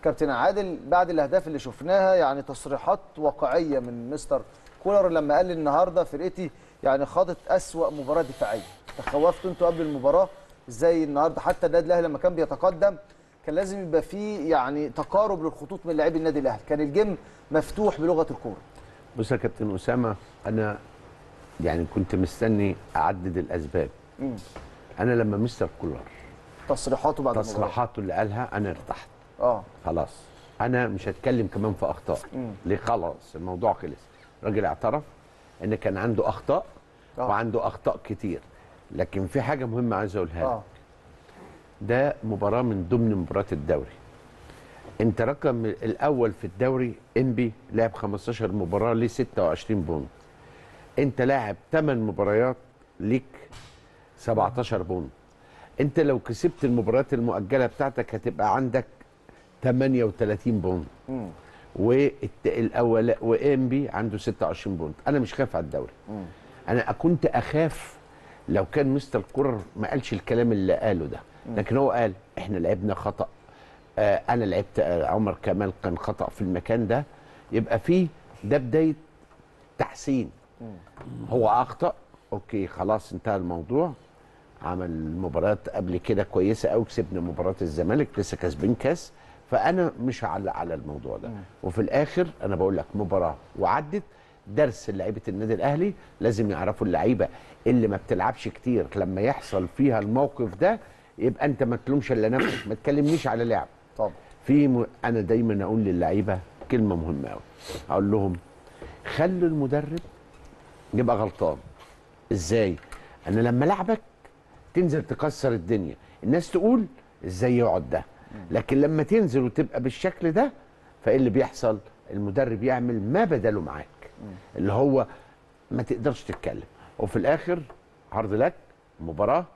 كابتن عادل بعد الاهداف اللي شفناها يعني تصريحات واقعيه من مستر كولر لما قال النهارده فرقتي يعني خاضت اسوا مباراه دفاعيه تخوفتوا انتوا قبل المباراه ازاي النهارده حتى النادي الاهلي لما كان بيتقدم كان لازم يبقى فيه يعني تقارب للخطوط من لاعبي النادي الاهلي كان الجيم مفتوح بلغه الكوره بص يا كابتن اسامه انا يعني كنت مستني اعدد الاسباب مم. انا لما مستر كولر تصريحاته بعد المباراه تصريحاته اللي قالها انا ارتحت اه خلاص انا مش هتكلم كمان في اخطاء مم. ليه خلاص الموضوع خلص الراجل اعترف ان كان عنده اخطاء آه. وعنده اخطاء كتير لكن في حاجه مهمه عايز اقولها لك اه ده مباراه من ضمن مباريات الدوري انت رقم الاول في الدوري انبي لعب 15 مباراه ليه 26 بونت انت لاعب 8 مباريات ليك 17 بونت انت لو كسبت المباريات المؤجله بتاعتك هتبقى عندك 38 بونت مم. والاول وانبي عنده 26 بونت انا مش خايف على الدوري مم. انا كنت اخاف لو كان مستر كورر ما قالش الكلام اللي قاله ده لكن هو قال احنا لعبنا خطا آه انا لعبت آه عمر كمال كان خطا في المكان ده يبقى فيه ده بدايه تحسين هو اخطا اوكي خلاص انتهى الموضوع عمل مباريات قبل كده كويسه قوي كسبنا مباراه الزمالك لسه كاسبين كاس فانا مش هعلق على الموضوع ده وفي الاخر انا بقول لك مباراه وعدت درس لعيبه النادي الاهلي لازم يعرفوا اللعيبه اللي ما بتلعبش كتير لما يحصل فيها الموقف ده يبقى انت ما تلومش الا نفسك ما تكلمنيش على لعب طبعا في م... انا دايما اقول للعيبه كلمه مهمه قوي اقول لهم خلوا المدرب يبقى غلطان ازاي انا لما لعبك تنزل تكسر الدنيا الناس تقول ازاي يقعد ده لكن لما تنزل وتبقى بالشكل ده فايه اللي بيحصل المدرب يعمل ما بدله معاك اللي هو ما تقدرش تتكلم وفي الاخر عرض لك مباراه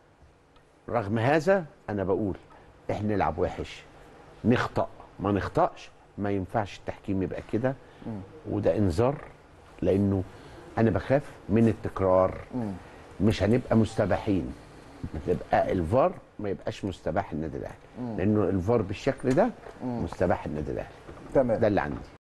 رغم هذا انا بقول احنا نلعب وحش نخطأ ما نخطأش ما ينفعش التحكيم يبقى كده وده انذار لانه انا بخاف من التكرار مش هنبقى مستباحين تبقى الفار ما يبقاش مستباح النادي الاهلي لانه الفار بالشكل ده مستباح النادي الاهلي تمام ده اللي عندي